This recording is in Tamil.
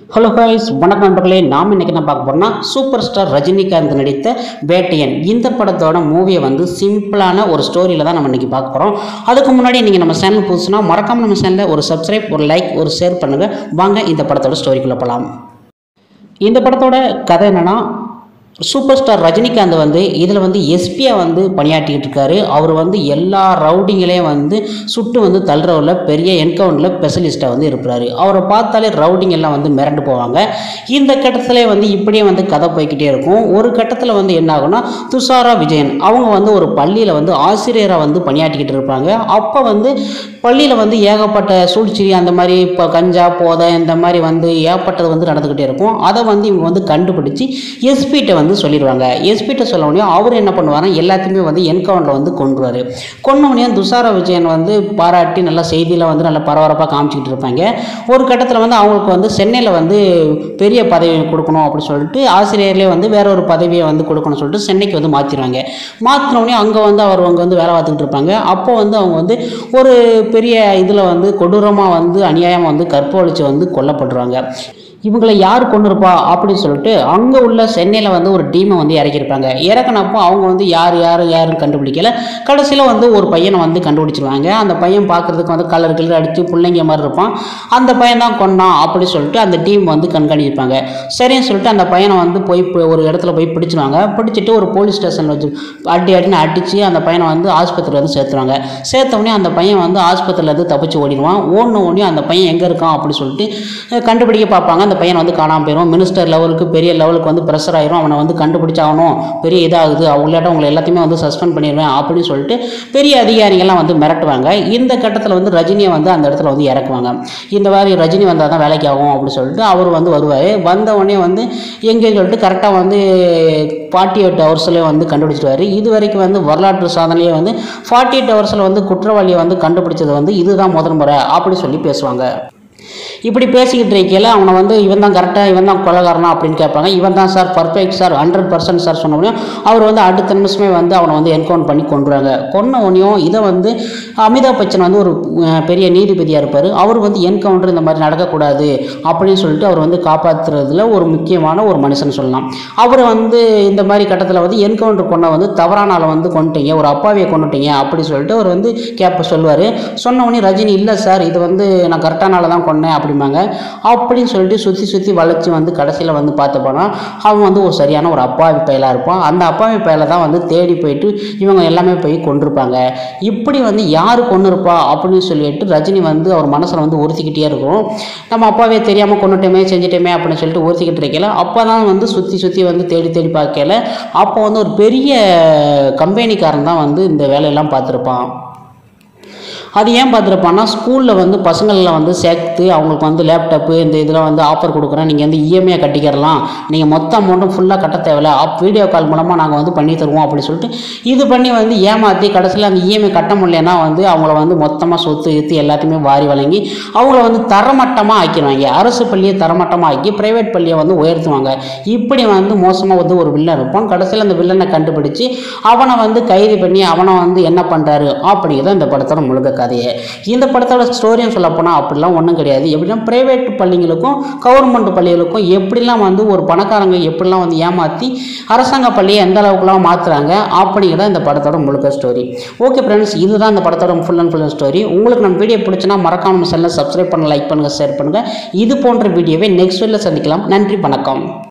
ஹலோ ஹாய்ஸ் வணக்கம் நண்பர்களே நாம் இன்னைக்கு என்ன பார்க்க போறோம்னா சூப்பர் ஸ்டார் ரஜினிகாந்த் நடித்த வேட்டையன் இந்த படத்தோட மூவியை வந்து சிம்பிளான ஒரு ஸ்டோரியில் தான் நம்ம இன்னைக்கு பார்க்க போகிறோம் அதுக்கு முன்னாடி நீங்கள் நம்ம சேனல் புதுசுனா மறக்காம நம்ம சேனலில் ஒரு சப்ஸ்கிரைப் ஒரு லைக் ஒரு ஷேர் பண்ணுங்கள் வாங்க இந்த படத்தோட ஸ்டோரிக்குள்ளே போகலாம் இந்த படத்தோட கதை என்னன்னா சூப்பர் ஸ்டார் ரஜினிகாந்த் வந்து இதில் வந்து எஸ்பியாக வந்து பணியாற்றிக்கிட்டு இருக்காரு அவர் வந்து எல்லா ரவுடிங்களையும் வந்து சுட்டு வந்து தள்ளுறவில் பெரிய என்கவுண்டரில் ஸ்பெஷலிஸ்ட்டாக வந்து இருக்கிறாரு அவரை பார்த்தாலே ரவுடிங் எல்லாம் வந்து மிரண்டு போவாங்க இந்த கட்டத்திலே வந்து இப்படியே வந்து கதை போய்க்கிட்டே இருக்கும் ஒரு கட்டத்தில் வந்து என்ன ஆகும்னா துஷாரா விஜயன் அவங்க வந்து ஒரு பள்ளியில் வந்து ஆசிரியராக வந்து பணியாற்றிக்கிட்டு இருப்பாங்க அப்போ வந்து பள்ளியில் வந்து ஏகப்பட்ட சூழ்ச்சி அந்த மாதிரி இப்போ கஞ்சா போதை இந்த மாதிரி வந்து ஏகப்பட்டது வந்து நடந்துக்கிட்டே இருக்கும் அதை வந்து இவங்க வந்து கண்டுபிடிச்சி எஸ்பிகிட்ட வந்து சொல்லிடுவாங்க எஸ்பிகிட்ட சொல்ல உடனே அவர் என்ன பண்ணுவாருன்னா எல்லாத்தையுமே வந்து என்கவுண்டரில் வந்து கொண்டுருவார் கொன்ன உடனே துஷாரா விஜயன் வந்து பாராட்டி நல்லா செய்தியில் வந்து நல்லா பரபரப்பாக காமிச்சிக்கிட்டு இருப்பாங்க ஒரு கட்டத்தில் வந்து அவங்களுக்கு வந்து சென்னையில் வந்து பெரிய பதவி கொடுக்கணும் அப்படின்னு சொல்லிட்டு ஆசிரியர்லேயே வந்து வேற ஒரு பதவியை வந்து கொடுக்கணும்னு சொல்லிட்டு சென்னைக்கு வந்து மாற்றிடுவாங்க மாற்றினோடனே அங்கே வந்து அவர் அவங்க வந்து வேலை பார்த்துக்கிட்டு இருப்பாங்க அப்போ வந்து அவங்க வந்து ஒரு பெரிய இதில் வந்து கொடூரமாக வந்து அநியாயமாக வந்து கற்பழிச்சு வந்து கொல்லப்படுறாங்க இவங்களை யார் கொண்டு இருப்பா அப்படின்னு சொல்லிட்டு அங்கே உள்ள சென்னையில் வந்து ஒரு டீமை வந்து இறக்கியிருப்பாங்க இறக்குனப்போ அவங்க வந்து யார் யார் யாருன்னு கண்டுபிடிக்கல கடைசியில் வந்து ஒரு பையனை வந்து கண்டுபிடிச்சிருவாங்க அந்த பையன் பார்க்குறதுக்கு வந்து கலர் கலர் அடித்து பிள்ளைங்க மாதிரி இருப்பான் அந்த பையன் தான் கொண்டான் அப்படி சொல்லிட்டு அந்த டீம் வந்து கண்காணிப்பாங்க சரின்னு சொல்லிட்டு அந்த பையனை வந்து போய் பி- ஒரு இடத்துல போய் பிடிச்சிருவாங்க பிடிச்சிட்டு ஒரு போலீஸ் ஸ்டேஷனில் வச்சு அடி அடின்னு அடித்து அந்த பையனை வந்து ஆஸ்பத்திரியில் வந்து சேர்த்துருவாங்க சேர்த்த உடனே அந்த பையன் வந்து ஆஸ்பத்திரியில் இருந்து தப்பிச்சு ஓடிடுவான் ஓடின உடனே அந்த பையன் எங்கே இருக்கான் அப்படி சொல்லிட்டு அஹ், கண்டுபிடிக்க பார்ப்பாங்க அந்த பையன் வந்து காணாமல் போயிடும் மினிஸ்டர் லெவலுக்கு பெரிய லெவலுக்கு வந்து ப்ரெஷர் ஆயிரும் அவனை வந்து கண்டுபிடிச்சாகணும் பெரிய இதாகுது அவங்களாட்ட உங்களை எல்லாத்தையுமே வந்து சஸ்பெண்ட் பண்ணிடுவேன் அப்படின்னு சொல்லிட்டு பெரிய அதிகாரிகள்லாம் வந்து மிரட்டுவாங்க இந்த கட்டத்தில் வந்து ரஜினியை வந்து அந்த இடத்துல வந்து இறக்குவாங்க இந்த மாதிரி ரஜினி வந்தால் தான் வேலைக்கு ஆகும் அப்படின்னு சொல்லிட்டு அவர் வந்து வருவார் வந்த உடனே வந்து எங்கேன்னு சொல்லிட்டு கரெக்டாக வந்து ஃபார்ட்டி எயிட் ஹவர்ஸ்லேயே வந்து கண்டுபிடிச்சிருவாரு இது வரைக்கும் வந்து வரலாற்று சாதனையே வந்து ஃபார்ட்டி எயிட் ஹவர்ஸில் வந்து குற்றவாளியை வந்து கண்டுபிடிச்சது வந்து இதுதான் முதல் முறை அப்படி சொல்லி பேசுவாங்க இப்படி பேசிக்கிட்டு இருக்கையில் அவனை வந்து இவன் தான் கரெக்டாக இவன் தான் கொலகாரனா அப்படின்னு கேட்பாங்க இவன் தான் sir perfect sir hundred percent sir சொன்ன உடனே அவர் வந்து அடுத்த நிமிஷமே வந்து அவனை வந்து என்கவுண்டர் பண்ணி கொண்டுருவாங்க கொன்ன உடனேயும் இதை வந்து அமிதாப் பச்சன் வந்து ஒரு அஹ், பெரிய நீதிபதியாக இருப்பார் அவர் வந்து என்கவுண்டர் இந்த மாதிரி நடக்கக்கூடாது அப்படின்னு சொல்லிட்டு அவர் வந்து காப்பாற்றுறதுல ஒரு முக்கியமான ஒரு மனுஷன் சொல்லலாம் அவர் வந்து இந்த மாதிரி கட்டத்தில் வந்து என்கவுண்டர் கொண்ட வந்து தவறான ஆளை வந்து கொண்டுட்டீங்க ஒரு அப்பாவியை கொண்டுட்டீங்க அப்படி சொல்லிட்டு அவர் வந்து கேப்ப சொல்லுவார் சொன்ன உடனே ரஜினி இல்லை சார் இது வந்து நான் கரெக்டான ஆளை தான் கொண்டேன் அப்படிம்பாங்க அப்படின்னு சொல்லிட்டு சுற்றி சுற்றி வளைச்சி வந்து கடைசியில் வந்து பார்த்து போனால் அவன் வந்து ஒரு சரியான ஒரு அப்பாவி பயலாக இருப்பான் அந்த அப்பாவி பயலை தான் வந்து தேடி போயிட்டு இவங்க எல்லாமே போய் கொண்டிருப்பாங்க இப்படி வந்து யார் கொண்டு இருப்பா அப்படின்னு சொல்லிட்டு ரஜினி வந்து அவர் மனசில் வந்து உறுத்திக்கிட்டே இருக்கும் நம்ம அப்பாவே தெரியாமல் கொண்டுட்டோமே செஞ்சிட்டோமே அப்படின்னு சொல்லிட்டு உறுத்திக்கிட்டு இருக்கல அப்போ தான் வந்து சுற்றி சுற்றி வந்து தேடி தேடி பார்க்கல அப்போ வந்து ஒரு பெரிய கம்பெனிக்காரன் தான் வந்து இந்த வேலையெல்லாம் பார்த்துருப்பான் அது ஏன் பார்த்துருப்பான்னா ஸ்கூலில் வந்து பசங்களில் வந்து சேர்த்து அவங்களுக்கு வந்து லேப்டாப்பு இந்த இதெல்லாம் வந்து ஆஃபர் கொடுக்குறேன் நீங்கள் வந்து இஎம்ஐ கட்டிக்கிறலாம் நீங்கள் மொத்த அமௌண்ட்டும் ஃபுல்லாக கட்ட தேவையில்ல அப் வீடியோ கால் மூலமாக நாங்கள் வந்து பண்ணி தருவோம் அப்படின்னு சொல்லிட்டு இது பண்ணி வந்து ஏமாற்றி கடைசியில் அந்த இஎம்ஐ கட்ட முடியலன்னா வந்து அவங்கள வந்து மொத்தமாக சொத்து இத்து எல்லாத்தையுமே வாரி வழங்கி அவங்கள வந்து தரமட்டமாக ஆக்கிடுவாங்க அரசு பள்ளியை தரமட்டமாக ஆக்கி ப்ரைவேட் பள்ளியை வந்து உயர்த்துவாங்க இப்படி வந்து மோசமாக வந்து ஒரு வில்லன் இருப்பான் கடைசியில் அந்த வில்லனை கண்டுபிடிச்சு அவனை வந்து கைது பண்ணி அவனை வந்து என்ன பண்ணுறாரு அப்படிங்கிறத இந்த படத்தோட முழுக்க கதையை இந்த படத்தோட ஸ்டோரியும் சொல்ல போனால் அப்படிலாம் ஒன்றும் கிடையாது எப்படின்னா ப்ரைவேட் பள்ளிகளுக்கும் கவர்மெண்ட் பள்ளிகளுக்கும் எப்படிலாம் வந்து ஒரு பணக்காரங்க எப்படிலாம் வந்து ஏமாற்றி அரசாங்க பள்ளியை எந்த அளவுக்குலாம் மாற்றுறாங்க அப்படிங்கிறத இந்த படத்தோட முழுக்க ஸ்டோரி ஓகே ஃப்ரெண்ட்ஸ் இதுதான் இந்த படத்தோட ஃபுல் அண்ட் ஃபுல் ஸ்டோரி உங்களுக்கு நம்ம வீடியோ பிடிச்சினா மறக்காம நம்ம சேனலை சப்ஸ்கிரைப் பண்ண லைக் பண்ணுங்கள் ஷேர் பண்ணுங்கள் இது போன்ற வீடியோவை நெக்ஸ்ட் வீடியோவில் சந்திக்கலாம் நன்றி வணக்கம்